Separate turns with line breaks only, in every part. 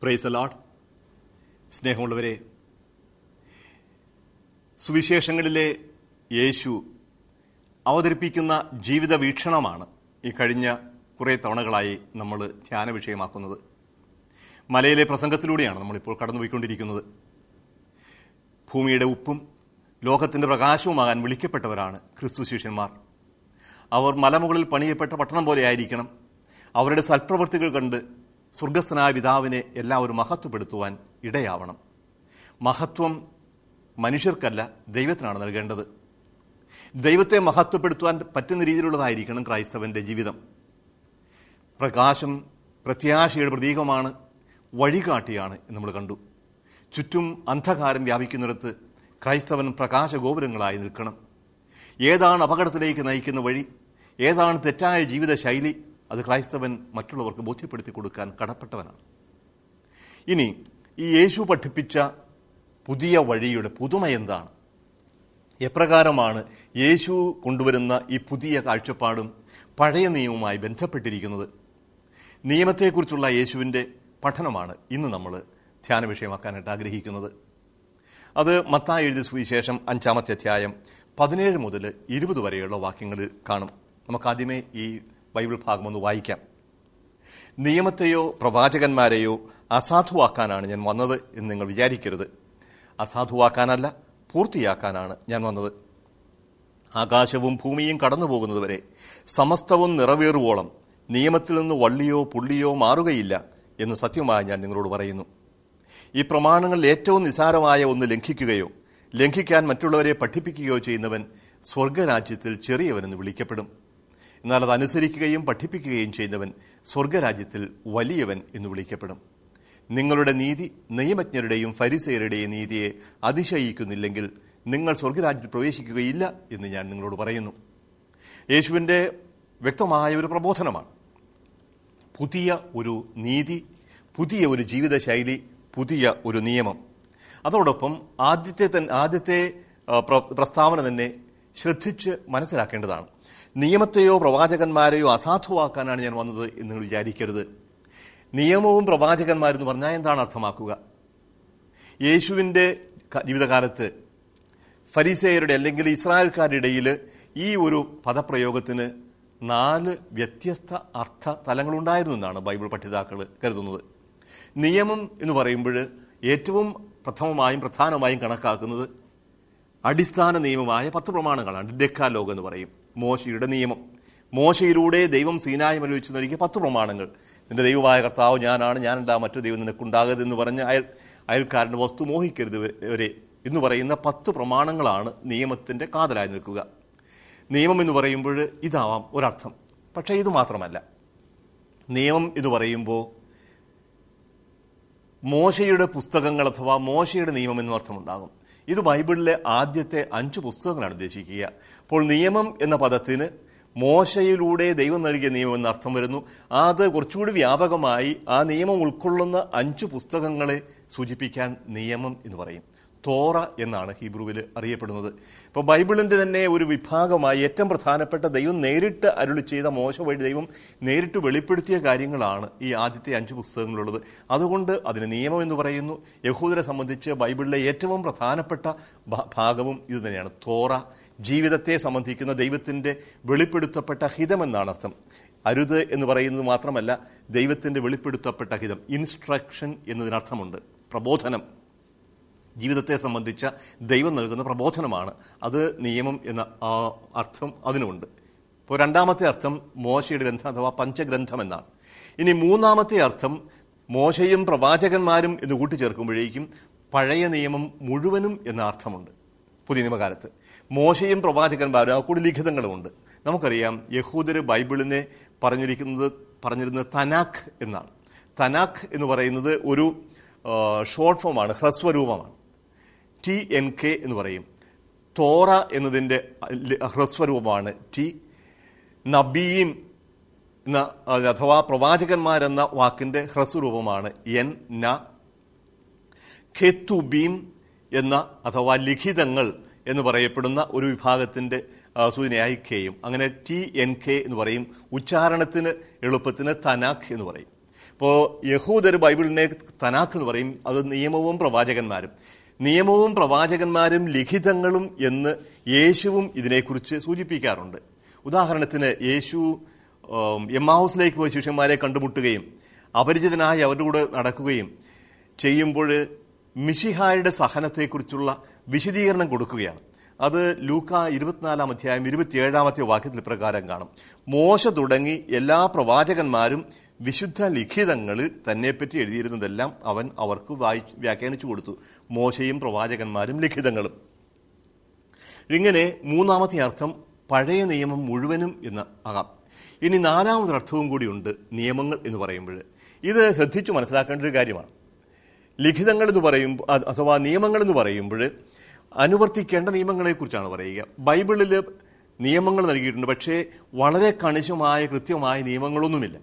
price allot സ്നേഹമുള്ളവരെ സുവിശേഷങ്ങളിലെ യേശു അവതരിപ്പിക്കുന്ന ജീവിത വീക്ഷണമാണ് ഈ കഴിഞ്ഞ കുറേ തവണകളായി നമ്മൾ ധ്യാന വിഷയമാക്കുന്നത് മലയിലെ പ്രസംഗത്തിലൂടെയാണ് നമ്മളിപ്പോൾ കടന്നുപോയിക്കൊണ്ടിരിക്കുന്നത് ഭൂമിയുടെ ഉപ്പും ലോകത്തിൻ്റെ പ്രകാശവുമാകാൻ വിളിക്കപ്പെട്ടവരാണ് ക്രിസ്തു ശിഷ്യന്മാർ അവർ മലമുകളിൽ പണിയപ്പെട്ട പട്ടണം പോലെ ആയിരിക്കണം അവരുടെ സൽപ്രവൃത്തികൾ കണ്ട് സ്വർഗസ്ഥനായ പിതാവിനെ എല്ലാവരും മഹത്വപ്പെടുത്തുവാൻ ഇടയാവണം മഹത്വം മനുഷ്യർക്കല്ല ദൈവത്തിനാണ് നൽകേണ്ടത് ദൈവത്തെ മഹത്വപ്പെടുത്തുവാൻ പറ്റുന്ന രീതിയിലുള്ളതായിരിക്കണം ക്രൈസ്തവന്റെ ജീവിതം പ്രകാശം പ്രത്യാശയുടെ പ്രതീകമാണ് വഴികാട്ടിയാണ് എന്ന് നമ്മൾ കണ്ടു ചുറ്റും അന്ധകാരം വ്യാപിക്കുന്നിടത്ത് ക്രൈസ്തവൻ പ്രകാശഗോപുരങ്ങളായി നിൽക്കണം ഏതാണ് അപകടത്തിലേക്ക് നയിക്കുന്ന വഴി ഏതാണ് തെറ്റായ ജീവിത ശൈലി അത് ക്രൈസ്തവൻ മറ്റുള്ളവർക്ക് ബോധ്യപ്പെടുത്തി കൊടുക്കാൻ കടപ്പെട്ടവനാണ് ഇനി ഈ യേശു പഠിപ്പിച്ച പുതിയ വഴിയുടെ പുതുമ എന്താണ് എപ്രകാരമാണ് യേശു കൊണ്ടുവരുന്ന ഈ പുതിയ കാഴ്ചപ്പാടും പഴയ നിയമവുമായി ബന്ധപ്പെട്ടിരിക്കുന്നത് നിയമത്തെക്കുറിച്ചുള്ള യേശുവിൻ്റെ പഠനമാണ് ഇന്ന് നമ്മൾ ധ്യാന വിഷയമാക്കാനായിട്ട് ആഗ്രഹിക്കുന്നത് അത് മത്തായി എഴുതിയ സുവിശേഷം അഞ്ചാമത്തെ അധ്യായം പതിനേഴ് മുതൽ ഇരുപത് വരെയുള്ള വാക്യങ്ങളിൽ കാണും നമുക്കാദ്യമേ ഈ ബൈബിൾ ഭാഗം ഒന്ന് വായിക്കാം നിയമത്തെയോ പ്രവാചകന്മാരെയോ അസാധുവാക്കാനാണ് ഞാൻ വന്നത് എന്ന് നിങ്ങൾ വിചാരിക്കരുത് അസാധുവാക്കാനല്ല പൂർത്തിയാക്കാനാണ് ഞാൻ വന്നത് ആകാശവും ഭൂമിയും കടന്നു പോകുന്നതുവരെ സമസ്തവും നിറവേറുവോളം നിയമത്തിൽ നിന്ന് വള്ളിയോ പുള്ളിയോ മാറുകയില്ല എന്ന് സത്യമായി ഞാൻ നിങ്ങളോട് പറയുന്നു ഈ പ്രമാണങ്ങളിൽ ഏറ്റവും നിസാരമായ ഒന്ന് ലംഘിക്കുകയോ ലംഘിക്കാൻ മറ്റുള്ളവരെ പഠിപ്പിക്കുകയോ ചെയ്യുന്നവൻ സ്വർഗരാജ്യത്തിൽ ചെറിയവനെന്ന് വിളിക്കപ്പെടും എന്നാൽ അത് അനുസരിക്കുകയും പഠിപ്പിക്കുകയും ചെയ്യുന്നവൻ സ്വർഗരാജ്യത്തിൽ വലിയവൻ എന്ന് വിളിക്കപ്പെടും നിങ്ങളുടെ നീതി നിയമജ്ഞരുടെയും ഫരിസയരുടെയും നീതിയെ അതിശയിക്കുന്നില്ലെങ്കിൽ നിങ്ങൾ സ്വർഗരാജ്യത്തിൽ പ്രവേശിക്കുകയില്ല എന്ന് ഞാൻ നിങ്ങളോട് പറയുന്നു യേശുവിൻ്റെ വ്യക്തമായ ഒരു പ്രബോധനമാണ് പുതിയ ഒരു നീതി പുതിയ ഒരു ജീവിതശൈലി പുതിയ ഒരു നിയമം അതോടൊപ്പം ആദ്യത്തെ തൻ ആദ്യത്തെ ആ, പ്ര- പ്രസ്താവന തന്നെ ശ്രദ്ധിച്ച് മനസ്സിലാക്കേണ്ടതാണ് നിയമത്തെയോ പ്രവാചകന്മാരെയോ അസാധുവാക്കാനാണ് ഞാൻ വന്നത് എന്ന് നിങ്ങൾ വിചാരിക്കരുത് നിയമവും പ്രവാചകന്മാരെന്ന് പറഞ്ഞാൽ എന്താണ് അർത്ഥമാക്കുക യേശുവിൻ്റെ ക- ജീവിതകാലത്ത് ഫരീസേയരുടെ അല്ലെങ്കിൽ ഇസ്രായേൽക്കാരുടെ ഇടയിൽ ഈ ഒരു പദപ്രയോഗത്തിന് നാല് വ്യത്യസ്ത അർത്ഥ തലങ്ങളുണ്ടായിരുന്നു എന്നാണ് ബൈബിൾ പഠിതാക്കൾ കരുതുന്നത് നിയമം എന്ന് പറയുമ്പോൾ ഏറ്റവും പ്രഥമമായും പ്രധാനമായും കണക്കാക്കുന്നത് അടിസ്ഥാന നിയമമായ പത്ത് പ്രമാണങ്ങളാണ് ഡെക്കാലോഗ് എന്ന് പറയും മോശയുടെ നിയമം മോശയിലൂടെ ദൈവം സീനായി മലവിച്ച് നൽകിയ പത്ത് പ്രമാണങ്ങൾ നിന്റെ ദൈവമായ കർത്താവ് ഞാനാണ് ഞാനുണ്ടാ മറ്റു ദൈവം നിനക്കുണ്ടാകരുതെന്ന് പറഞ്ഞ് അയൽ അയൽക്കാരൻ്റെ വസ്തു മോഹിക്കരുത് വരെ എന്ന് പറയുന്ന പത്ത് പ്രമാണങ്ങളാണ് നിയമത്തിൻ്റെ കാതലായി നിൽക്കുക നിയമം എന്ന് പറയുമ്പോൾ ഇതാവാം ഒരർത്ഥം പക്ഷേ ഇത് മാത്രമല്ല നിയമം എന്ന് പറയുമ്പോൾ മോശയുടെ പുസ്തകങ്ങൾ അഥവാ മോശയുടെ നിയമം എന്നും അർത്ഥമുണ്ടാകും ഇത് ബൈബിളിലെ ആദ്യത്തെ അഞ്ച് പുസ്തകങ്ങളാണ് ഉദ്ദേശിക്കുക അപ്പോൾ നിയമം എന്ന പദത്തിന് മോശയിലൂടെ ദൈവം നൽകിയ നിയമം എന്ന അർത്ഥം വരുന്നു അത് കുറച്ചുകൂടി വ്യാപകമായി ആ നിയമം ഉൾക്കൊള്ളുന്ന അഞ്ച് പുസ്തകങ്ങളെ സൂചിപ്പിക്കാൻ നിയമം എന്ന് പറയും തോറ എന്നാണ് ഹീബ്രുവിൽ അറിയപ്പെടുന്നത് ഇപ്പോൾ ബൈബിളിൻ്റെ തന്നെ ഒരു വിഭാഗമായി ഏറ്റവും പ്രധാനപ്പെട്ട ദൈവം നേരിട്ട് അരുളി ചെയ്ത മോശ വഴി ദൈവം നേരിട്ട് വെളിപ്പെടുത്തിയ കാര്യങ്ങളാണ് ഈ ആദ്യത്തെ അഞ്ച് പുസ്തകങ്ങളുള്ളത് അതുകൊണ്ട് അതിന് നിയമം എന്ന് പറയുന്നു യഹൂദരെ സംബന്ധിച്ച് ബൈബിളിലെ ഏറ്റവും പ്രധാനപ്പെട്ട ഭ- ഭാഗവും ഇത് തന്നെയാണ് തോറ ജീവിതത്തെ സംബന്ധിക്കുന്ന ദൈവത്തിൻ്റെ വെളിപ്പെടുത്തപ്പെട്ട ഹിതമെന്നാണ് അർത്ഥം അരുത് എന്ന് പറയുന്നത് മാത്രമല്ല ദൈവത്തിൻ്റെ വെളിപ്പെടുത്തപ്പെട്ട ഹിതം ഇൻസ്ട്രക്ഷൻ എന്നതിനർത്ഥമുണ്ട് പ്രബോധനം ജീവിതത്തെ സംബന്ധിച്ച ദൈവം നൽകുന്ന പ്രബോധനമാണ് അത് നിയമം എന്ന ആ അർത്ഥം അതിനുണ്ട് ഇപ്പോൾ രണ്ടാമത്തെ അർത്ഥം മോശയുടെ ഗ്രന്ഥം അഥവാ പഞ്ചഗ്രന്ഥം എന്നാണ് ഇനി മൂന്നാമത്തെ അർത്ഥം മോശയും പ്രവാചകന്മാരും എന്ന് കൂട്ടിച്ചേർക്കുമ്പോഴേക്കും പഴയ നിയമം മുഴുവനും എന്ന അർത്ഥമുണ്ട് പുതിയ നിയമകാലത്ത് മോശയും പ്രവാചകന്മാരും ആ കൂടി ലിഖിതങ്ങളുമുണ്ട് നമുക്കറിയാം യഹൂദര് ബൈബിളിനെ പറഞ്ഞിരിക്കുന്നത് പറഞ്ഞിരുന്നത് തനാഖ് എന്നാണ് തനാഖ് എന്ന് പറയുന്നത് ഒരു ഷോർട്ട് ഫോമാണ് ഹ്രസ്വരൂപമാണ് ടി എൻ കെ എന്ന് പറയും തോറ എന്നതിൻ്റെ ഹ്രസ്വരൂപമാണ് ടി നബീം എന്ന അഥവാ പ്രവാചകന്മാരെന്ന വാക്കിൻ്റെ ഹ്രസ്വരൂപമാണ് എൻ ന ഖെത്തുബീം എന്ന അഥവാ ലിഖിതങ്ങൾ എന്ന് പറയപ്പെടുന്ന ഒരു വിഭാഗത്തിൻ്റെ സൂചനയായി കെയും അങ്ങനെ ടി എൻ കെ എന്ന് പറയും ഉച്ചാരണത്തിന് എളുപ്പത്തിന് തനാഖ് എന്ന് പറയും ഇപ്പോൾ യഹൂദർ ബൈബിളിനെ തനാക്ക് എന്ന് പറയും അത് നിയമവും പ്രവാചകന്മാരും നിയമവും പ്രവാചകന്മാരും ലിഖിതങ്ങളും എന്ന് യേശുവും ഇതിനെക്കുറിച്ച് സൂചിപ്പിക്കാറുണ്ട് ഉദാഹരണത്തിന് യേശു ഉം, എമ്മാഹൂസിലേക്ക് പോയ ശിഷ്യന്മാരെ കണ്ടുമുട്ടുകയും അപരിചിതനായി അവരുടെ കൂടെ നടക്കുകയും ചെയ്യുമ്പോൾ മിഷിഹായുടെ സഹനത്തെക്കുറിച്ചുള്ള വിശദീകരണം കൊടുക്കുകയാണ് അത് ലൂക്ക ഇരുപത്തിനാലാം അധ്യായം ഇരുപത്തിയേഴാമത്തെ വാക്യത്തിൽ പ്രകാരം കാണും മോശ തുടങ്ങി എല്ലാ പ്രവാചകന്മാരും വിശുദ്ധ ലിഖിതങ്ങളിൽ തന്നെപ്പറ്റി എഴുതിയിരുന്നതെല്ലാം അവൻ അവർക്ക് വായി വ്യാഖ്യാനിച്ചു കൊടുത്തു മോശയും പ്രവാചകന്മാരും ലിഖിതങ്ങളും ഇങ്ങനെ മൂന്നാമത്തെ അർത്ഥം പഴയ നിയമം മുഴുവനും എന്ന് ആകാം ഇനി നാലാമതൊരർത്ഥവും കൂടിയുണ്ട് നിയമങ്ങൾ എന്ന് പറയുമ്പോൾ ഇത് ശ്രദ്ധിച്ചു മനസ്സിലാക്കേണ്ട ഒരു കാര്യമാണ് ലിഖിതങ്ങൾ എന്ന് പറയുമ്പോൾ അത് അഥവാ നിയമങ്ങൾ എന്ന് പറയുമ്പോൾ അനുവർത്തിക്കേണ്ട നിയമങ്ങളെക്കുറിച്ചാണ് പറയുക ബൈബിളിൽ നിയമങ്ങൾ നൽകിയിട്ടുണ്ട് പക്ഷേ വളരെ കണിശമായ കൃത്യമായ നിയമങ്ങളൊന്നുമില്ല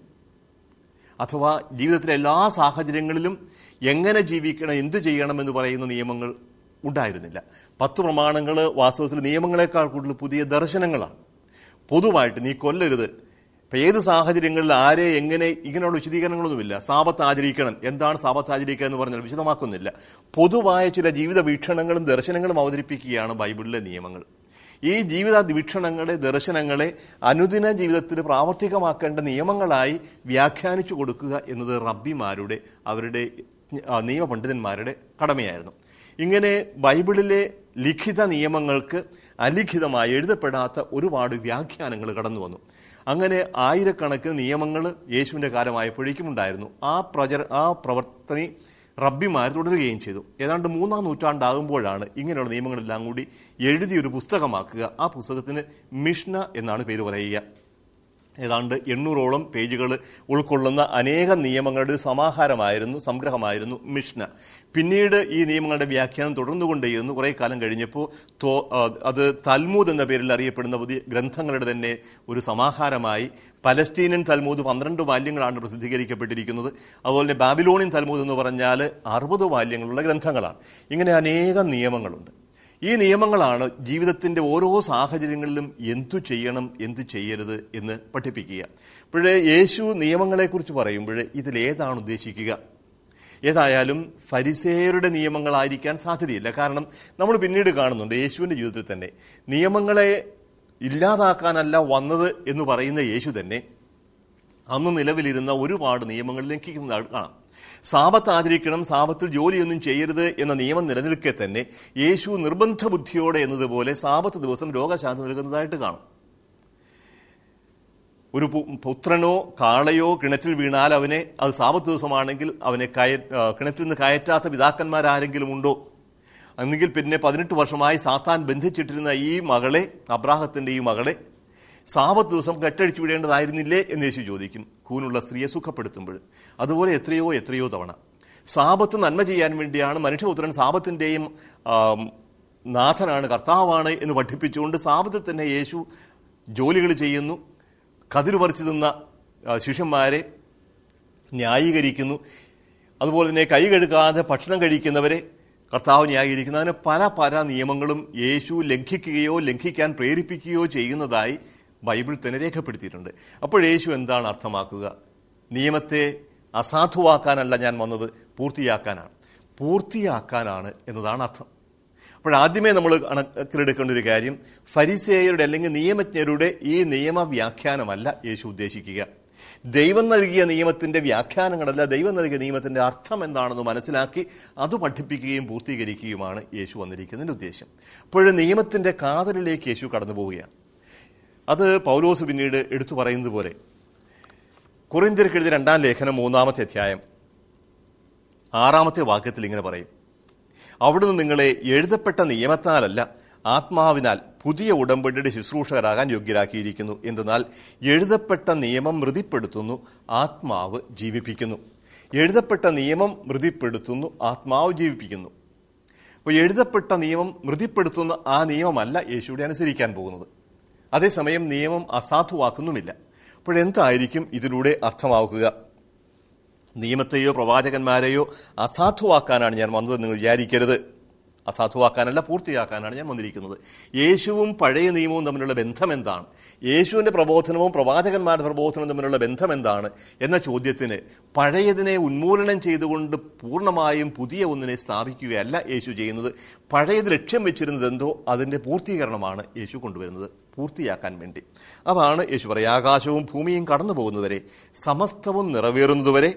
അഥവാ ജീവിതത്തിലെ എല്ലാ സാഹചര്യങ്ങളിലും എങ്ങനെ ജീവിക്കണം എന്തു ചെയ്യണം എന്ന് പറയുന്ന നിയമങ്ങൾ ഉണ്ടായിരുന്നില്ല പത്ത് പ്രമാണങ്ങൾ വാസ്തവത്തിൽ നിയമങ്ങളെക്കാൾ കൂടുതൽ പുതിയ ദർശനങ്ങളാണ് പൊതുവായിട്ട് നീ കൊല്ലരുത് ഇപ്പം ഏത് സാഹചര്യങ്ങളിൽ ആരെ എങ്ങനെ ഇങ്ങനെയുള്ള വിശദീകരണങ്ങളൊന്നുമില്ല സാപത്ത് ആചരിക്കണം എന്താണ് സാപത്ത് ആചരിക്കുക എന്ന് പറഞ്ഞാൽ വിശദമാക്കുന്നില്ല പൊതുവായ ചില ജീവിത വീക്ഷണങ്ങളും ദർശനങ്ങളും അവതരിപ്പിക്കുകയാണ് ബൈബിളിലെ നിയമങ്ങൾ ഈ ജീവിത വീക്ഷണങ്ങളെ ദർശനങ്ങളെ അനുദിന ജീവിതത്തിൽ പ്രാവർത്തികമാക്കേണ്ട നിയമങ്ങളായി വ്യാഖ്യാനിച്ചു കൊടുക്കുക എന്നത് റബ്ബിമാരുടെ അവരുടെ ആ, നിയമപണ്ഡിതന്മാരുടെ കടമയായിരുന്നു ഇങ്ങനെ ബൈബിളിലെ ലിഖിത നിയമങ്ങൾക്ക് അലിഖിതമായി എഴുതപ്പെടാത്ത ഒരുപാട് വ്യാഖ്യാനങ്ങൾ കടന്നു വന്നു അങ്ങനെ ആയിരക്കണക്കിന് നിയമങ്ങൾ യേശുവിൻ്റെ കാലമായപ്പോഴേക്കും ഉണ്ടായിരുന്നു ആ പ്രചര ആ പ്രവർത്തനി റബ്ബിമാർ തുടരുകയും ചെയ്തു ഏതാണ്ട് മൂന്നാം നൂറ്റാണ്ടാകുമ്പോഴാണ് ഇങ്ങനെയുള്ള നിയമങ്ങളെല്ലാം കൂടി എഴുതിയൊരു പുസ്തകമാക്കുക ആ പുസ്തകത്തിന് മിഷ്ന എന്നാണ് പേര് പറയുക ഏതാണ്ട് എണ്ണൂറോളം പേജുകൾ ഉൾക്കൊള്ളുന്ന അനേകം നിയമങ്ങളുടെ ഒരു സമാഹാരമായിരുന്നു സംഗ്രഹമായിരുന്നു മിഷ്ന പിന്നീട് ഈ നിയമങ്ങളുടെ വ്യാഖ്യാനം തുടർന്നുകൊണ്ടേയിരുന്നു കുറേ കാലം കഴിഞ്ഞപ്പോൾ തോ ആ, അത് തൽമൂദ് എന്ന പേരിൽ അറിയപ്പെടുന്ന പുതിയ ഗ്രന്ഥങ്ങളുടെ തന്നെ ഒരു സമാഹാരമായി പലസ്തീനൻ തൽമൂദ് പന്ത്രണ്ട് വാല്യങ്ങളാണ് പ്രസിദ്ധീകരിക്കപ്പെട്ടിരിക്കുന്നത് അതുപോലെ ബാബിലോണിയൻ തൽമൂദ് എന്ന് പറഞ്ഞാൽ അറുപത് വാല്യങ്ങളുള്ള ഗ്രന്ഥങ്ങളാണ് ഇങ്ങനെ അനേകം നിയമങ്ങളുണ്ട് ഈ നിയമങ്ങളാണ് ജീവിതത്തിൻ്റെ ഓരോ സാഹചര്യങ്ങളിലും എന്തു ചെയ്യണം എന്തു ചെയ്യരുത് എന്ന് പഠിപ്പിക്കുക ഇപ്പോഴേ യേശു നിയമങ്ങളെക്കുറിച്ച് പറയുമ്പോൾ ഇതിലേതാണ് ഉദ്ദേശിക്കുക ഏതായാലും ഫരിസേയരുടെ നിയമങ്ങളായിരിക്കാൻ സാധ്യതയില്ല കാരണം നമ്മൾ പിന്നീട് കാണുന്നുണ്ട് യേശുവിൻ്റെ ജീവിതത്തിൽ തന്നെ നിയമങ്ങളെ ഇല്ലാതാക്കാനല്ല വന്നത് എന്ന് പറയുന്ന യേശു തന്നെ അന്ന് നിലവിലിരുന്ന ഒരുപാട് നിയമങ്ങൾ ലംഘിക്കുന്നതായിട്ട് കാണാം സാപത്ത് ആചരിക്കണം സാപത്തിൽ ജോലിയൊന്നും ചെയ്യരുത് എന്ന നിയമം നിലനിൽക്കെ തന്നെ യേശു നിർബന്ധ ബുദ്ധിയോടെ എന്നതുപോലെ സാപത്ത് ദിവസം രോഗശാന്തി നൽകുന്നതായിട്ട് കാണും ഒരു പു- പുത്രനോ കാളയോ കിണറ്റിൽ വീണാൽ അവനെ അത് സാപത്ത് ദിവസമാണെങ്കിൽ അവനെ കയ ആ, കിണറ്റിൽ നിന്ന് കയറ്റാത്ത പിതാക്കന്മാരാരെങ്കിലും ഉണ്ടോ എന്നെങ്കിൽ പിന്നെ പതിനെട്ട് വർഷമായി സാത്താൻ ബന്ധിച്ചിട്ടിരുന്ന ഈ മകളെ അബ്രാഹത്തിന്റെ ഈ മകളെ സാപത്ത് ദിവസം കെട്ടഴിച്ചു വിടേണ്ടതായിരുന്നില്ലേ എന്ന് യേശു ചോദിക്കും കൂനുള്ള സ്ത്രീയെ സുഖപ്പെടുത്തുമ്പോൾ അതുപോലെ എത്രയോ എത്രയോ തവണ സാപത്ത് നന്മ ചെയ്യാൻ വേണ്ടിയാണ് മനുഷ്യപുത്രൻ സാപത്തിൻ്റെയും നാഥനാണ് കർത്താവാണ് എന്ന് പഠിപ്പിച്ചുകൊണ്ട് സാപത്തിൽ തന്നെ യേശു ജോലികൾ ചെയ്യുന്നു കതിര് പറിച്ചു തിന്ന ആ, ശിഷ്യന്മാരെ ന്യായീകരിക്കുന്നു അതുപോലെ തന്നെ കൈ കഴുകാതെ ഭക്ഷണം കഴിക്കുന്നവരെ കർത്താവ് ന്യായീകരിക്കുന്നു അങ്ങനെ പല പല നിയമങ്ങളും യേശു ലംഘിക്കുകയോ ലംഘിക്കാൻ പ്രേരിപ്പിക്കുകയോ ചെയ്യുന്നതായി ബൈബിൾ തന്നെ രേഖപ്പെടുത്തിയിട്ടുണ്ട് അപ്പോൾ യേശു എന്താണ് അർത്ഥമാക്കുക നിയമത്തെ അസാധുവാക്കാനല്ല ഞാൻ വന്നത് പൂർത്തിയാക്കാനാണ് പൂർത്തിയാക്കാനാണ് എന്നതാണ് അർത്ഥം അപ്പോഴാദ്യമേ നമ്മൾ കണക്കിലെടുക്കേണ്ട ഒരു കാര്യം ഫരിസേയരുടെ അല്ലെങ്കിൽ നിയമജ്ഞരുടെ ഈ നിയമവ്യാഖ്യാനമല്ല യേശു ഉദ്ദേശിക്കുക ദൈവം നൽകിയ നിയമത്തിന്റെ വ്യാഖ്യാനങ്ങളല്ല ദൈവം നൽകിയ നിയമത്തിന്റെ അർത്ഥം എന്താണെന്ന് മനസ്സിലാക്കി അത് പഠിപ്പിക്കുകയും പൂർത്തീകരിക്കുകയുമാണ് യേശു വന്നിരിക്കുന്നതിന്റെ ഉദ്ദേശം അപ്പോഴും നിയമത്തിന്റെ കാതലിലേക്ക് യേശു കടന്നു പോവുകയാണ് അത് പൗലോസ് പിന്നീട് എടുത്തു പറയുന്നത് പോലെ കുറിന്തിർക്ക് എഴുതിയ രണ്ടാം ലേഖനം മൂന്നാമത്തെ അധ്യായം ആറാമത്തെ വാക്യത്തിൽ ഇങ്ങനെ പറയും അവിടുന്ന് നിങ്ങളെ എഴുതപ്പെട്ട നിയമത്താലല്ല ആത്മാവിനാൽ പുതിയ ഉടമ്പടിയുടെ ശുശ്രൂഷകരാകാൻ യോഗ്യരാക്കിയിരിക്കുന്നു എന്തെന്നാൽ എഴുതപ്പെട്ട നിയമം മൃതിപ്പെടുത്തുന്നു ആത്മാവ് ജീവിപ്പിക്കുന്നു എഴുതപ്പെട്ട നിയമം മൃതിപ്പെടുത്തുന്നു ആത്മാവ് ജീവിപ്പിക്കുന്നു അപ്പോൾ എഴുതപ്പെട്ട നിയമം മൃതിപ്പെടുത്തുന്ന ആ നിയമമല്ല യേശുവിടെ അനുസരിക്കാൻ പോകുന്നത് അതേസമയം നിയമം അസാധുവാക്കുന്നുമില്ല അപ്പോഴെന്തായിരിക്കും ഇതിലൂടെ അർത്ഥമാക്കുക നിയമത്തെയോ പ്രവാചകന്മാരെയോ അസാധുവാക്കാനാണ് ഞാൻ വന്നതെന്ന് നിങ്ങൾ വിചാരിക്കരുത് അസാധുവാക്കാനല്ല പൂർത്തിയാക്കാനാണ് ഞാൻ വന്നിരിക്കുന്നത് യേശുവും പഴയ നിയമവും തമ്മിലുള്ള ബന്ധം എന്താണ് യേശുവിൻ്റെ പ്രബോധനവും പ്രവാചകന്മാരുടെ പ്രബോധനവും തമ്മിലുള്ള ബന്ധം എന്താണ് എന്ന ചോദ്യത്തിന് പഴയതിനെ ഉന്മൂലനം ചെയ്തുകൊണ്ട് പൂർണ്ണമായും പുതിയ ഒന്നിനെ സ്ഥാപിക്കുകയല്ല യേശു ചെയ്യുന്നത് പഴയത് ലക്ഷ്യം വെച്ചിരുന്നത് എന്തോ അതിൻ്റെ പൂർത്തീകരണമാണ് യേശു കൊണ്ടുവരുന്നത് പൂർത്തിയാക്കാൻ വേണ്ടി അതാണ് യേശു പറയുക ആകാശവും ഭൂമിയും കടന്നു പോകുന്നതുവരെ സമസ്തവും നിറവേറുന്നതുവരെ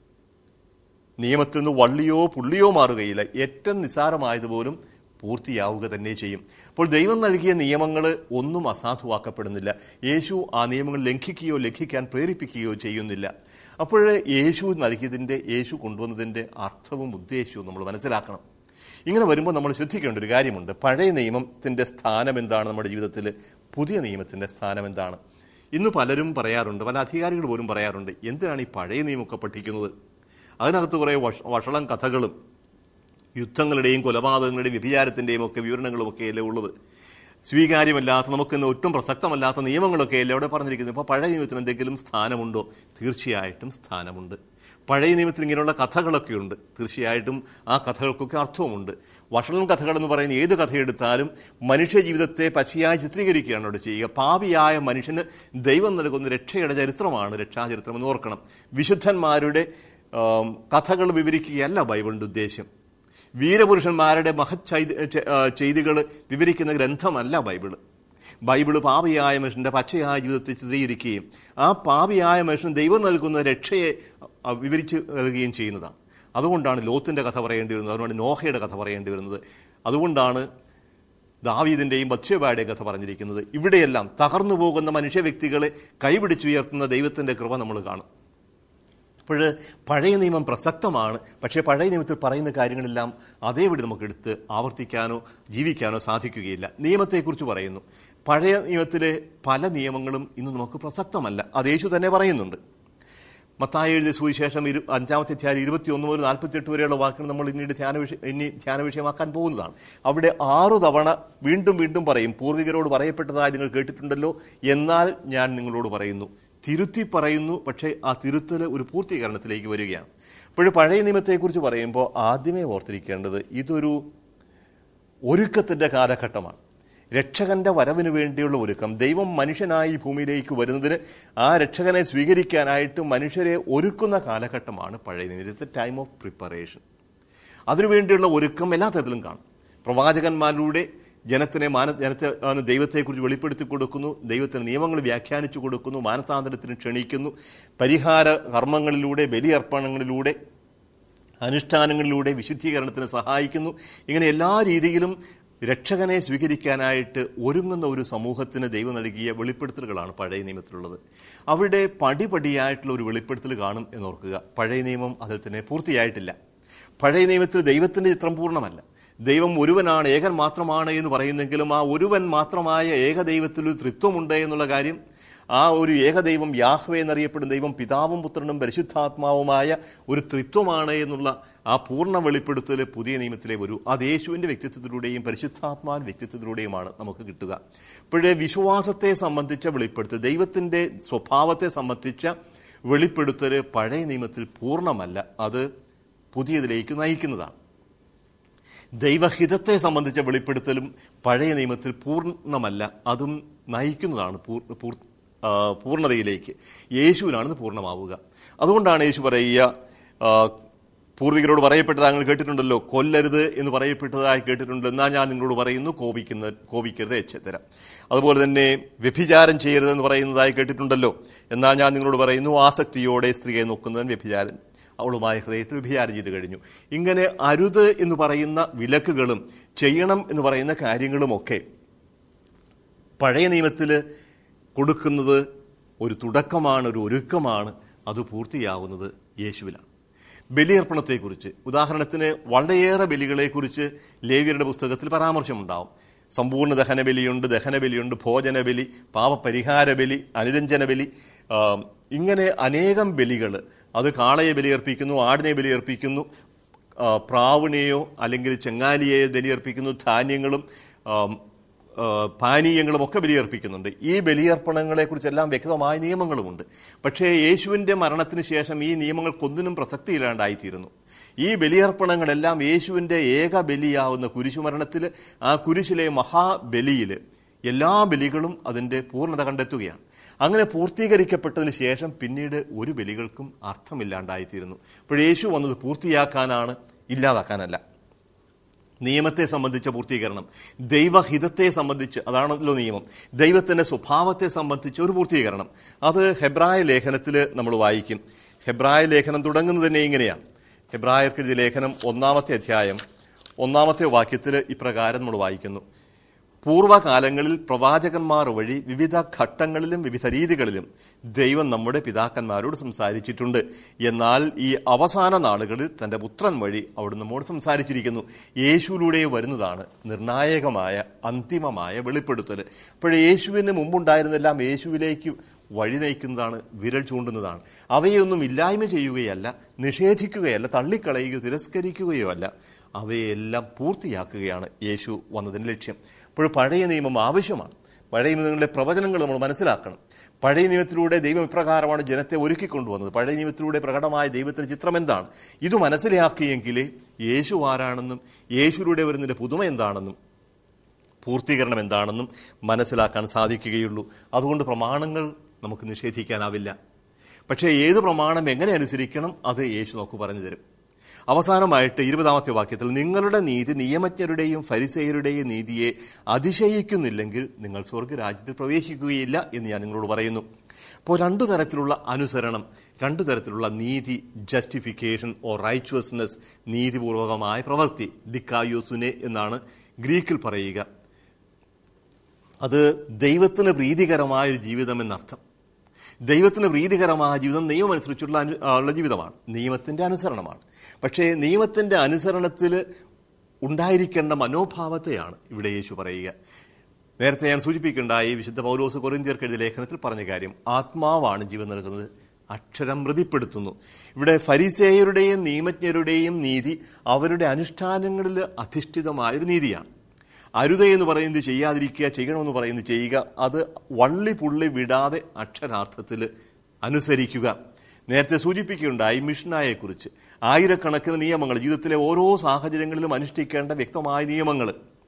നിയമത്തിൽ നിന്ന് വള്ളിയോ പുള്ളിയോ മാറുകയില്ല ഏറ്റവും നിസ്സാരമായതുപോലും പൂർത്തിയാവുക തന്നെ ചെയ്യും അപ്പോൾ ദൈവം നൽകിയ നിയമങ്ങൾ ഒന്നും അസാധുവാക്കപ്പെടുന്നില്ല യേശു ആ നിയമങ്ങൾ ലംഘിക്കുകയോ ലംഘിക്കാൻ പ്രേരിപ്പിക്കുകയോ ചെയ്യുന്നില്ല അപ്പോൾ യേശു നൽകിയതിൻ്റെ യേശു കൊണ്ടുവന്നതിൻ്റെ അർത്ഥവും ഉദ്ദേശവും നമ്മൾ മനസ്സിലാക്കണം ഇങ്ങനെ വരുമ്പോൾ നമ്മൾ ശ്രദ്ധിക്കേണ്ട ഒരു കാര്യമുണ്ട് പഴയ നിയമത്തിൻ്റെ സ്ഥാനം എന്താണ് നമ്മുടെ ജീവിതത്തിൽ പുതിയ നിയമത്തിൻ്റെ സ്ഥാനം എന്താണ് ഇന്ന് പലരും പറയാറുണ്ട് പല അധികാരികൾ പോലും പറയാറുണ്ട് എന്തിനാണ് ഈ പഴയ നിയമമൊക്കെ പഠിക്കുന്നത് അതിനകത്ത് കുറേ വഷ വഷളം കഥകളും യുദ്ധങ്ങളുടെയും കൊലപാതകങ്ങളുടെയും വ്യഭിചാരത്തിൻ്റെയും ഒക്കെ വിവരണങ്ങളും ഒക്കെയല്ലേ ഉള്ളത് സ്വീകാര്യമല്ലാത്ത നമുക്കിന്ന് ഒട്ടും പ്രസക്തമല്ലാത്ത നിയമങ്ങളൊക്കെയല്ലേ അവിടെ പറഞ്ഞിരിക്കുന്നത് ഇപ്പോൾ പഴയ നിയമത്തിന് എന്തെങ്കിലും സ്ഥാനമുണ്ടോ തീർച്ചയായിട്ടും സ്ഥാനമുണ്ട് പഴയ നിയമത്തിൽ ഇങ്ങനെയുള്ള കഥകളൊക്കെ ഉണ്ട് തീർച്ചയായിട്ടും ആ കഥകൾക്കൊക്കെ അർത്ഥവുമുണ്ട് വഷളം കഥകൾ എന്ന് പറയുന്ന ഏത് കഥയെടുത്താലും മനുഷ്യ ജീവിതത്തെ പച്ചയായി ചിത്രീകരിക്കുകയാണ് അവിടെ ചെയ്യുക പാപിയായ മനുഷ്യന് ദൈവം നൽകുന്ന രക്ഷയുടെ ചരിത്രമാണ് രക്ഷാചരിത്രം എന്ന് ഓർക്കണം വിശുദ്ധന്മാരുടെ ആം, കഥകൾ വിവരിക്കുകയല്ല ബൈബിളിൻ്റെ ഉദ്ദേശം വീരപുരുഷന്മാരുടെ മഹത് ചെയ്തികൾ വിവരിക്കുന്ന ഗ്രന്ഥമല്ല ബൈബിള് ബൈബിള് പാപിയായ മനുഷ്യൻ്റെ പച്ചയായ ജീവിതത്തെ ചിത്രീകരിക്കുകയും ആ പാപിയായ മനുഷ്യൻ ദൈവം നൽകുന്ന രക്ഷയെ അ, വിവരിച്ച് നൽകുകയും ചെയ്യുന്നതാണ് അതുകൊണ്ടാണ് ലോത്തിൻ്റെ കഥ പറയേണ്ടി വരുന്നത് അതുകൊണ്ട് നോഹയുടെ കഥ പറയേണ്ടി വരുന്നത് അതുകൊണ്ടാണ് ദാവീദിൻ്റെയും ബത്സ്യബായുടെയും കഥ പറഞ്ഞിരിക്കുന്നത് ഇവിടെയെല്ലാം തകർന്നു പോകുന്ന മനുഷ്യ വ്യക്തികളെ കൈപിടിച്ചുയർത്തുന്ന ദൈവത്തിൻ്റെ കൃപ നമ്മൾ കാണും അപ്പോൾ പഴയ നിയമം പ്രസക്തമാണ് പക്ഷേ പഴയ നിയമത്തിൽ പറയുന്ന കാര്യങ്ങളെല്ലാം അതേപടി നമുക്ക് എടുത്ത് ആവർത്തിക്കാനോ ജീവിക്കാനോ സാധിക്കുകയില്ല നിയമത്തെക്കുറിച്ച് പറയുന്നു പഴയ നിയമത്തിലെ പല നിയമങ്ങളും ഇന്ന് നമുക്ക് പ്രസക്തമല്ല അത് യേശു തന്നെ പറയുന്നുണ്ട് മത്തായി എഴുതിയ സുവിശേഷം ഇരു അഞ്ചാമത്തെ അധ്യായം ഇരുപത്തിയൊന്ന് മുതൽ നാൽപ്പത്തിയെട്ട് വരെയുള്ള വാക്കുകൾ നമ്മൾ പിന്നീട് ധ്യാന വിഷയം ഇനി ധ്യാന വിഷയമാക്കാൻ പോകുന്നതാണ് അവിടെ ആറു തവണ വീണ്ടും വീണ്ടും പറയും പൂർവികരോട് പറയപ്പെട്ടതായി നിങ്ങൾ കേട്ടിട്ടുണ്ടല്ലോ എന്നാൽ ഞാൻ നിങ്ങളോട് പറയുന്നു തിരുത്തി പറയുന്നു പക്ഷേ ആ തിരുത്തൽ ഒരു പൂർത്തീകരണത്തിലേക്ക് വരികയാണ് അപ്പോൾ പഴയ നിയമത്തെക്കുറിച്ച് പറയുമ്പോൾ ആദ്യമേ ഓർത്തിരിക്കേണ്ടത് ഇതൊരു ഒരുക്കത്തിൻ്റെ കാലഘട്ടമാണ് രക്ഷകന്റെ വരവിന് വേണ്ടിയുള്ള ഒരുക്കം ദൈവം മനുഷ്യനായി ഈ ഭൂമിയിലേക്ക് വരുന്നതിന് ആ രക്ഷകനെ സ്വീകരിക്കാനായിട്ട് മനുഷ്യരെ ഒരുക്കുന്ന കാലഘട്ടമാണ് പഴയ നിയമം it's a time of preparation അതിനുവേണ്ടിയുള്ള ഒരുക്കം എല്ലാ തരത്തിലും കാണും പ്രവാചകന്മാരിലൂടെ ജനത്തിനെ മാന ജനത്തെ ആണ് ദൈവത്തെക്കുറിച്ച് വെളിപ്പെടുത്തി കൊടുക്കുന്നു ദൈവത്തിന് നിയമങ്ങൾ വ്യാഖ്യാനിച്ചു കൊടുക്കുന്നു മാനസാന്തരത്തിന് ക്ഷണിക്കുന്നു പരിഹാര കർമ്മങ്ങളിലൂടെ ബലിയർപ്പണങ്ങളിലൂടെ അനുഷ്ഠാനങ്ങളിലൂടെ വിശുദ്ധീകരണത്തിന് സഹായിക്കുന്നു ഇങ്ങനെ എല്ലാ രീതിയിലും രക്ഷകനെ സ്വീകരിക്കാനായിട്ട് ഒരുങ്ങുന്ന ഒരു സമൂഹത്തിന് ദൈവം നൽകിയ വെളിപ്പെടുത്തലുകളാണ് പഴയ നിയമത്തിലുള്ളത് അവിടെ പടിപടിയായിട്ടുള്ള ഒരു വെളിപ്പെടുത്തൽ കാണും എന്നോർക്കുക പഴയ നിയമം അതിൽ തന്നെ പൂർത്തിയായിട്ടില്ല പഴയ നിയമത്തിൽ ദൈവത്തിൻ്റെ ചിത്രം പൂർണ്ണമല്ല ദൈവം ഒരുവനാണ് ഏകൻ മാത്രമാണ് എന്ന് പറയുന്നെങ്കിലും ആ ഒരുവൻ മാത്രമായ ഏകദൈവത്തിൽ ഒരു ത്രിത്വമുണ്ട് എന്നുള്ള കാര്യം ആ ഒരു ഏകദൈവം യാഹ്വേ എന്നറിയപ്പെടുന്ന ദൈവം പിതാവും പുത്രനും പരിശുദ്ധാത്മാവുമായ ഒരു ത്രിത്വമാണ് എന്നുള്ള ആ പൂർണ്ണ വെളിപ്പെടുത്തൽ പുതിയ നിയമത്തിലേ വരൂ അത് യേശുവിൻ്റെ വ്യക്തിത്വത്തിലൂടെയും പരിശുദ്ധാത്മാവിൻ്റെ വ്യക്തിത്വത്തിലൂടെയുമാണ് നമുക്ക് കിട്ടുക ഇപ്പോഴേ വിശ്വാസത്തെ സംബന്ധിച്ച വെളിപ്പെടുത്തൽ ദൈവത്തിൻ്റെ സ്വഭാവത്തെ സംബന്ധിച്ച വെളിപ്പെടുത്തൽ പഴയ നിയമത്തിൽ പൂർണ്ണമല്ല അത് പുതിയതിലേക്ക് നയിക്കുന്നതാണ് ദൈവഹിതത്തെ സംബന്ധിച്ച വെളിപ്പെടുത്തലും പഴയ നിയമത്തിൽ പൂർണ്ണമല്ല അതും നയിക്കുന്നതാണ് പൂർ- പൂർ- ആ, പൂർണ്ണതയിലേക്ക് യേശുവിനാണ് ഇത് പൂർണ്ണമാവുക അതുകൊണ്ടാണ് യേശു പറയുക ആ, പൂർവികരോട് പറയപ്പെട്ടത് താങ്കൾ കേട്ടിട്ടുണ്ടല്ലോ കൊല്ലരുത് എന്ന് പറയപ്പെട്ടതായി കേട്ടിട്ടുണ്ട് എന്നാൽ ഞാൻ നിങ്ങളോട് പറയുന്നു കോപിക്കുന്ന കോപിക്കരുത് എച്ചത്തര അതുപോലെ തന്നെ വ്യഭിചാരം ചെയ്യരുതെന്ന് പറയുന്നതായി കേട്ടിട്ടുണ്ടല്ലോ എന്നാൽ ഞാൻ നിങ്ങളോട് പറയുന്നു ആസക്തിയോടെ സ്ത്രീയെ നോക്കുന്നവൻ വ്യഭിചാരൻ അവളുമായ ഹൃദയത്തിൽ വ്യഭിചാരം ചെയ്തു കഴിഞ്ഞു ഇങ്ങനെ അരുത് എന്ന് പറയുന്ന വിലക്കുകളും ചെയ്യണം എന്ന് പറയുന്ന കാര്യങ്ങളുമൊക്കെ പഴയ നിയമത്തിൽ കൊടുക്കുന്നത് ഒരു തുടക്കമാണ് ഒരു ഒരുക്കമാണ് അത് പൂർത്തിയാവുന്നത് യേശുവിലാണ് ബലിയർപ്പണത്തെക്കുറിച്ച് ഉദാഹരണത്തിന് വളരെയേറെ ബലികളെക്കുറിച്ച് ലേവിയരുടെ പുസ്തകത്തിൽ പരാമർശമുണ്ടാവും സമ്പൂർണ്ണ ദഹനബലിയുണ്ട് ദഹനബലിയുണ്ട് ഭോജനബലി പാപപരിഹാര ബലി അനുരഞ്ജന ബലി ആ, ഇങ്ങനെ അനേകം ബലികൾ അത് കാളയെ ബലിയർപ്പിക്കുന്നു ആടിനെ ബലിയർപ്പിക്കുന്നു ആ, പ്രാവിനെയോ അല്ലെങ്കിൽ ചെങ്ങാലിയെയോ ബലിയർപ്പിക്കുന്നു ധാന്യങ്ങളും ആം, ആ, പാനീയങ്ങളും ഒക്കെ ബലിയർപ്പിക്കുന്നുണ്ട് ഈ ബലിയർപ്പണങ്ങളെക്കുറിച്ചെല്ലാം വ്യക്തമായ നിയമങ്ങളുമുണ്ട് പക്ഷേ യേശുവിൻ്റെ മരണത്തിന് ശേഷം ഈ നിയമങ്ങൾക്കൊന്നിനും പ്രസക്തിയില്ലാണ്ടായിത്തീരുന്നു ഈ ബലിയർപ്പണങ്ങളെല്ലാം യേശുവിൻ്റെ ഏക ബലിയാവുന്ന കുരിശുമരണത്തിൽ ആ കുരിശിലെ മഹാബലിയിൽ എല്ലാ ബലികളും അതിൻ്റെ പൂർണ്ണത കണ്ടെത്തുകയാണ് അങ്ങനെ പൂർത്തീകരിക്കപ്പെട്ടതിന് ശേഷം പിന്നീട് ഒരു ബലികൾക്കും അർത്ഥമില്ലാണ്ടായിത്തീരുന്നു അപ്പോൾ യേശു വന്നത് പൂർത്തിയാക്കാനാണ് ഇല്ലാതാക്കാനല്ല നിയമത്തെ സംബന്ധിച്ച പൂർത്തീകരണം ദൈവഹിതത്തെ സംബന്ധിച്ച് അതാണല്ലോ നിയമം ദൈവത്തിന്റെ സ്വഭാവത്തെ സംബന്ധിച്ച് ഒരു പൂർത്തീകരണം അത് ഹെബ്രായ ലേഖനത്തിൽ നമ്മൾ വായിക്കും ഹെബ്രായ ലേഖനം തുടങ്ങുന്നത് തന്നെ ഇങ്ങനെയാണ് ഹെബ്രായർക്കെഴുതിയ ലേഖനം ഒന്നാമത്തെ അധ്യായം ഒന്നാമത്തെ വാക്യത്തിൽ ഇപ്രകാരം നമ്മൾ വായിക്കുന്നു പൂർവ്വകാലങ്ങളിൽ പ്രവാചകന്മാർ വഴി വിവിധ ഘട്ടങ്ങളിലും വിവിധ രീതികളിലും ദൈവം നമ്മുടെ പിതാക്കന്മാരോട് സംസാരിച്ചിട്ടുണ്ട് എന്നാൽ ഈ അവസാന നാളുകളിൽ തൻ്റെ പുത്രൻ വഴി അവിടെ നമ്മോട് സംസാരിച്ചിരിക്കുന്നു യേശുവിലൂടെ വരുന്നതാണ് നിർണായകമായ അന്തിമമായ വെളിപ്പെടുത്തൽ അപ്പോൾ യേശുവിന് മുമ്പുണ്ടായിരുന്നെല്ലാം യേശുവിലേക്ക് വഴി നയിക്കുന്നതാണ് വിരൽ ചൂണ്ടുന്നതാണ് അവയൊന്നും ഇല്ലായ്മ ചെയ്യുകയല്ല നിഷേധിക്കുകയല്ല തള്ളിക്കളയുകയോ തിരസ്കരിക്കുകയോ അല്ല അവയെല്ലാം പൂർത്തിയാക്കുകയാണ് യേശു വന്നതിൻ്റെ ലക്ഷ്യം അപ്പോൾ പഴയ നിയമം ആവശ്യമാണ് പഴയ നിയമങ്ങളുടെ പ്രവചനങ്ങൾ നമ്മൾ മനസ്സിലാക്കണം പഴയ നിയമത്തിലൂടെ ദൈവം ഇപ്രകാരമാണ് ജനത്തെ ഒരുക്കിക്കൊണ്ടുവന്നത് പഴയ നിയമത്തിലൂടെ പ്രകടമായ ദൈവത്തിന്റെ ചിത്രം എന്താണ് ഇത് മനസ്സിലാക്കിയെങ്കിലേ യേശു ആരാണെന്നും യേശുവിലൂടെ വരുന്നതിന്റെ പുതുമ എന്താണെന്നും പൂർത്തീകരണം എന്താണെന്നും മനസ്സിലാക്കാൻ സാധിക്കുകയുള്ളൂ അതുകൊണ്ട് പ്രമാണങ്ങൾ നമുക്ക് നിഷേധിക്കാനാവില്ല പക്ഷേ ഏത് പ്രമാണം എങ്ങനെ അനുസരിക്കണം അത് യേശു നമുക്ക് പറഞ്ഞു തരും അവസാനമായിട്ട് ഇരുപതാമത്തെ വാക്യത്തിൽ നിങ്ങളുടെ നീതി നിയമജ്ഞരുടെയും ഫരിസേയരുടെയും നീതിയെ അതിശയിക്കുന്നില്ലെങ്കിൽ നിങ്ങൾ സ്വർഗരാജ്യത്തിൽ പ്രവേശിക്കുകയില്ല എന്ന് ഞാൻ നിങ്ങളോട് പറയുന്നു അപ്പോൾ രണ്ടു തരത്തിലുള്ള അനുസരണം രണ്ടു തരത്തിലുള്ള നീതി ജസ്റ്റിഫിക്കേഷൻ ഓർ റൈച്വസ്നെസ് നീതിപൂർവകമായ പ്രവൃത്തി ഡിക്കായോസുനെ എന്നാണ് ഗ്രീക്കിൽ പറയുക അത് ദൈവത്തിന് പ്രീതികരമായ ഒരു ജീവിതം എന്നർത്ഥം ദൈവത്തിന് പ്രീതികരമായ ജീവിതം നിയമം അനുസരിച്ചുള്ള അനു ഉള്ള ജീവിതമാണ് നിയമത്തിൻ്റെ അനുസരണമാണ് പക്ഷേ നിയമത്തിൻ്റെ അനുസരണത്തിൽ ഉണ്ടായിരിക്കേണ്ട മനോഭാവത്തെയാണ് ഇവിടെ യേശു പറയുക നേരത്തെ ഞാൻ സൂചിപ്പിക്കേണ്ടായി വിശുദ്ധ പൗലോസ് കൊറിന്തിയർക്ക് എഴുതിയ ലേഖനത്തിൽ പറഞ്ഞ കാര്യം ആത്മാവാണ് ജീവൻ നൽകുന്നത് അക്ഷരം മൃതിപ്പെടുത്തുന്നു ഇവിടെ ഫരിസേയരുടെയും നിയമജ്ഞരുടെയും നീതി അവരുടെ അനുഷ്ഠാനങ്ങളിൽ അധിഷ്ഠിതമായൊരു നീതിയാണ് അരുത എന്ന് പറയുന്നത് ചെയ്യാതിരിക്കുക ചെയ്യണമെന്ന് പറയുന്നത് ചെയ്യുക അത് വള്ളി പുള്ളി വിടാതെ അക്ഷരാർത്ഥത്തിൽ അനുസരിക്കുക നേരത്തെ സൂചിപ്പിക്കുകയുണ്ടായി മിഷനായെക്കുറിച്ച് ആയിരക്കണക്കിന് നിയമങ്ങൾ ജീവിതത്തിലെ ഓരോ സാഹചര്യങ്ങളിലും അനുഷ്ഠിക്കേണ്ട വ്യക്തമായ നിയമങ്ങൾ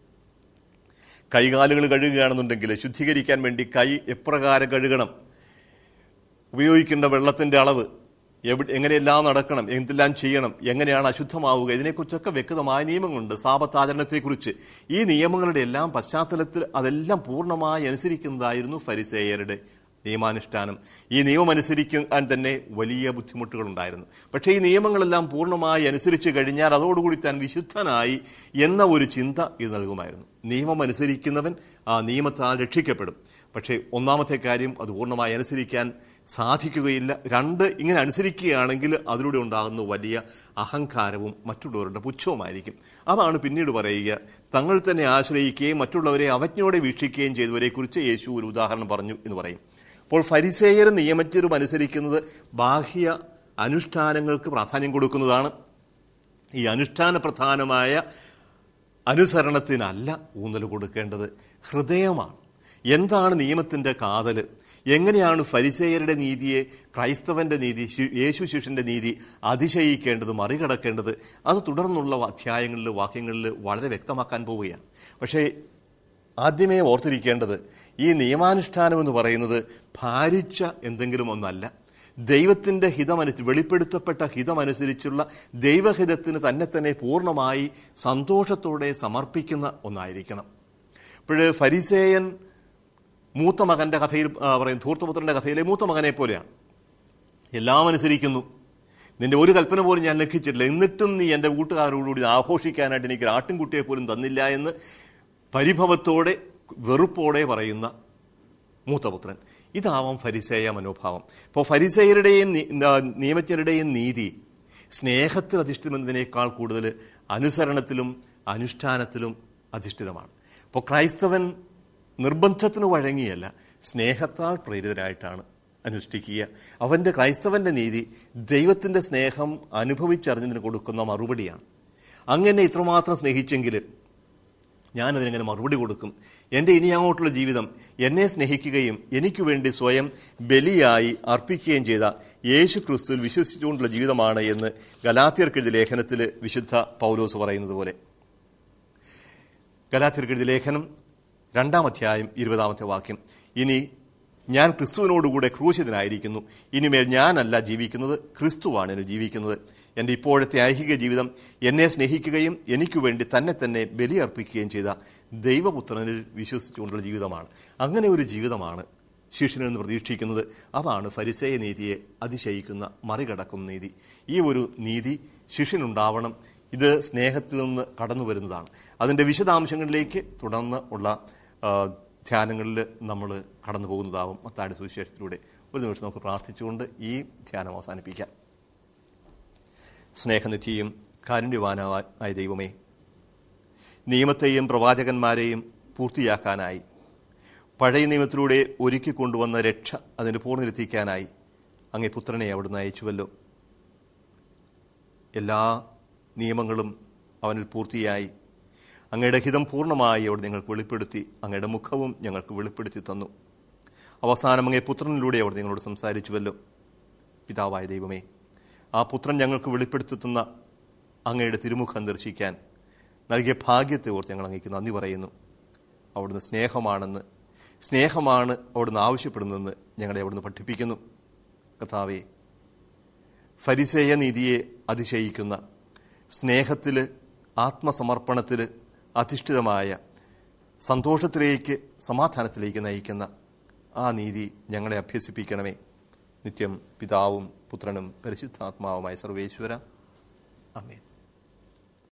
കൈകാലുകൾ കഴുകുകയാണെന്നുണ്ടെങ്കിൽ ശുദ്ധീകരിക്കാൻ വേണ്ടി കൈ എപ്രകാരം കഴുകണം ഉപയോഗിക്കേണ്ട വെള്ളത്തിന്റെ അളവ് എവിടെ എങ്ങനെയെല്ലാം നടക്കണം എന്തെല്ലാം ചെയ്യണം എങ്ങനെയാണ് അശുദ്ധമാവുക ഇതിനെക്കുറിച്ചൊക്കെ വ്യക്തമായ നിയമങ്ങളുണ്ട് സാപത്താചരണത്തെക്കുറിച്ച് ഈ നിയമങ്ങളുടെ എല്ലാം പശ്ചാത്തലത്തിൽ അതെല്ലാം പൂർണ്ണമായി അനുസരിക്കുന്നതായിരുന്നു ഫരിസേയരുടെ നിയമാനുഷ്ഠാനം ഈ നിയമം അനുസരിക്കാൻ തന്നെ വലിയ ബുദ്ധിമുട്ടുകളുണ്ടായിരുന്നു പക്ഷേ ഈ നിയമങ്ങളെല്ലാം പൂർണ്ണമായി അനുസരിച്ച് കഴിഞ്ഞാൽ അതോടുകൂടി താൻ വിശുദ്ധനായി എന്ന ഒരു ചിന്ത ഇത് നൽകുമായിരുന്നു നിയമം അനുസരിക്കുന്നവൻ ആ നിയമത്താൽ രക്ഷിക്കപ്പെടും പക്ഷേ ഒന്നാമത്തെ കാര്യം അത് പൂർണ്ണമായി അനുസരിക്കാൻ സാധിക്കുകയില്ല രണ്ട് ഇങ്ങനെ അനുസരിക്കുകയാണെങ്കിൽ അതിലൂടെ ഉണ്ടാകുന്ന വലിയ അഹങ്കാരവും മറ്റുള്ളവരുടെ പുച്ഛവുമായിരിക്കും അതാണ് പിന്നീട് പറയുക തങ്ങൾ തന്നെ ആശ്രയിക്കുകയും മറ്റുള്ളവരെ അവജ്ഞയോടെ വീക്ഷിക്കുകയും ചെയ്തവരെക്കുറിച്ച് യേശു ഒരു ഉദാഹരണം പറഞ്ഞു എന്ന് പറയും അപ്പോൾ ഫരിസേയരും നിയമജ്ഞരും അനുസരിക്കുന്നത് ബാഹ്യ അനുഷ്ഠാനങ്ങൾക്ക് പ്രാധാന്യം കൊടുക്കുന്നതാണ് ഈ അനുഷ്ഠാന പ്രധാനമായ അനുസരണത്തിനല്ല ഊന്നൽ കൊടുക്കേണ്ടത് ഹൃദയമാണ് എന്താണ് നിയമത്തിൻ്റെ കാതൽ എങ്ങനെയാണ് ഫരിസേയരുടെ നീതിയെ ക്രൈസ്തവന്റെ നീതി ശി- യേശു ശിഷ്യന്റെ നീതി അതിശയിക്കേണ്ടത് മറികടക്കേണ്ടത് അത് തുടർന്നുള്ള അധ്യായങ്ങളിൽ വാക്യങ്ങളിൽ വളരെ വ്യക്തമാക്കാൻ പോവുകയാണ് പക്ഷേ ആദ്യമേ ഓർത്തിരിക്കേണ്ടത് ഈ നിയമാനുഷ്ഠാനം എന്ന് പറയുന്നത് ഭാരിച്ച എന്തെങ്കിലും ഒന്നല്ല ദൈവത്തിൻ്റെ ഹിതമനുസരിച്ച് വെളിപ്പെടുത്തപ്പെട്ട ഹിതമനുസരിച്ചുള്ള ദൈവഹിതത്തിന് തന്നെ തന്നെ പൂർണ്ണമായി സന്തോഷത്തോടെ സമർപ്പിക്കുന്ന ഒന്നായിരിക്കണം ഇപ്പോഴ് ഫരിസേയൻ മൂത്ത മകന്റെ കഥയിൽ ആ, പറയും ധൂർത്തപുത്രന്റെ കഥയിലെ മൂത്ത മകനെ പോലെയാണ് എല്ലാം അനുസരിക്കുന്നു നിന്റെ ഒരു കൽപ്പന പോലും ഞാൻ ലംഘിച്ചിട്ടില്ല എന്നിട്ടും നീ എൻ്റെ കൂട്ടുകാരോടുകൂടി ഇത് ആഘോഷിക്കാനായിട്ട് എനിക്ക് ഒരു ആട്ടിൻകുട്ടിയെ പോലും തന്നില്ല എന്ന് പരിഭവത്തോടെ വെറുപ്പോടെ പറയുന്ന മൂത്തപുത്രൻ ഇതാവാം ഫരിസേയ മനോഭാവം ഇപ്പോൾ ഫരിസേയരുടെയും നി- ന- നിയമജ്ഞരുടെയും നീതി സ്നേഹത്തിൽ അധിഷ്ഠിതമെന്നതിനേക്കാൾ കൂടുതൽ അനുസരണത്തിലും അനുഷ്ഠാനത്തിലും അധിഷ്ഠിതമാണ് അപ്പോൾ ക്രൈസ്തവൻ നിർബന്ധത്തിന് വഴങ്ങിയല്ല സ്നേഹത്താൽ പ്രേരിതരായിട്ടാണ് അനുഷ്ഠിക്കുക അവൻ്റെ ക്രൈസ്തവൻ്റെ നീതി ദൈവത്തിൻ്റെ സ്നേഹം അനുഭവിച്ചറിഞ്ഞതിന് കൊടുക്കുന്ന മറുപടിയാണ് അങ്ങനെ ഇത്രമാത്രം സ്നേഹിച്ചെങ്കിൽ ഞാനതിനെങ്ങനെ മറുപടി കൊടുക്കും എൻ്റെ ഇനി അങ്ങോട്ടുള്ള ജീവിതം എന്നെ സ്നേഹിക്കുകയും എനിക്ക് വേണ്ടി സ്വയം ബലിയായി അർപ്പിക്കുകയും ചെയ്ത യേശു ക്രിസ്തുവിൽ വിശ്വസിച്ചുകൊണ്ടുള്ള ജീവിതമാണ് എന്ന് ഗലാത്യർക്കെഴുതിയ ലേഖനത്തിൽ വിശുദ്ധ പൗലോസ് പറയുന്നത് പോലെ ഗലാത്യർക്കെഴുതിയ ലേഖനം രണ്ടാം അധ്യായം ഇരുപതാമത്തെ വാക്യം ഇനി ഞാൻ ക്രിസ്തുവിനോടുകൂടെ ക്രൂശിതനായിരിക്കുന്നു ഇനിമേൽ ഞാനല്ല ജീവിക്കുന്നത് ക്രിസ്തുവാണ് എന്നെ ജീവിക്കുന്നത് എൻ്റെ ഇപ്പോഴത്തെ ഐഹിക ജീവിതം എന്നെ സ്നേഹിക്കുകയും എനിക്ക് വേണ്ടി തന്നെ തന്നെ ബലിയർപ്പിക്കുകയും ചെയ്ത ദൈവപുത്രനിൽ വിശ്വസിച്ചുകൊണ്ടുള്ള ജീവിതമാണ് അങ്ങനെ ഒരു ജീവിതമാണ് ശിഷ്യനിൽ നിന്ന് പ്രതീക്ഷിക്കുന്നത് അതാണ് ഫരിസേയ നീതിയെ അതിശയിക്കുന്ന മറികടക്കുന്ന നീതി ഈ ഒരു നീതി ശിഷ്യനുണ്ടാവണം ഇത് സ്നേഹത്തിൽ നിന്ന് കടന്നു വരുന്നതാണ് അതിൻ്റെ വിശദാംശങ്ങളിലേക്ക് തുടർന്ന് ഉള്ള ആ, ധ്യാനങ്ങളിൽ നമ്മൾ കടന്നു പോകുന്നതാവും മത്താടി സുവിശേഷത്തിലൂടെ ഒരു നിമിഷം നമുക്ക് പ്രാർത്ഥിച്ചുകൊണ്ട് ഈ ധ്യാനം അവസാനിപ്പിക്കാം സ്നേഹനിധിയും കാരുണ്യവാനായ ദൈവമേ നിയമത്തെയും പ്രവാചകന്മാരെയും പൂർത്തിയാക്കാനായി പഴയ നിയമത്തിലൂടെ ഒരുക്കി കൊണ്ടുവന്ന രക്ഷ അതിന് പൂർണ്ണിലെത്തിക്കാനായി അങ്ങേ പുത്രനെ അവിടുന്ന് അയച്ചുവല്ലോ എല്ലാ നിയമങ്ങളും അവനിൽ പൂർത്തിയായി അങ്ങയുടെ ഹിതം പൂർണ്ണമായി അവിടെ നിങ്ങൾക്ക് വെളിപ്പെടുത്തി അങ്ങയുടെ മുഖവും ഞങ്ങൾക്ക് വെളിപ്പെടുത്തി തന്നു അവസാനം അങ്ങേ പുത്രനിലൂടെ അവിടെ നിങ്ങളോട് സംസാരിച്ചുവല്ലോ പിതാവായ ദൈവമേ ആ പുത്രൻ ഞങ്ങൾക്ക് വെളിപ്പെടുത്തി തന്ന അങ്ങയുടെ തിരുമുഖം ദർശിക്കാൻ നൽകിയ ഭാഗ്യത്തെ ഓർത്ത് ഞങ്ങൾ അങ്ങേക്ക് നന്ദി പറയുന്നു അവിടുന്ന് സ്നേഹമാണെന്ന് സ്നേഹമാണ് അവിടുന്ന് ആവശ്യപ്പെടുന്നതെന്ന് ഞങ്ങളെ അവിടുന്ന് പഠിപ്പിക്കുന്നു കർത്താവേ ഫരിസേയ നീതിയെ അതിശയിക്കുന്ന സ്നേഹത്തിൽ ആത്മസമർപ്പണത്തിൽ അധിഷ്ഠിതമായ സന്തോഷത്തിലേക്ക് സമാധാനത്തിലേക്ക് നയിക്കുന്ന ആ നീതി ഞങ്ങളെ അഭ്യസിപ്പിക്കണമേ നിത്യം പിതാവും പുത്രനും പരിശുദ്ധാത്മാവുമായ സർവേശ്വര അമേൻ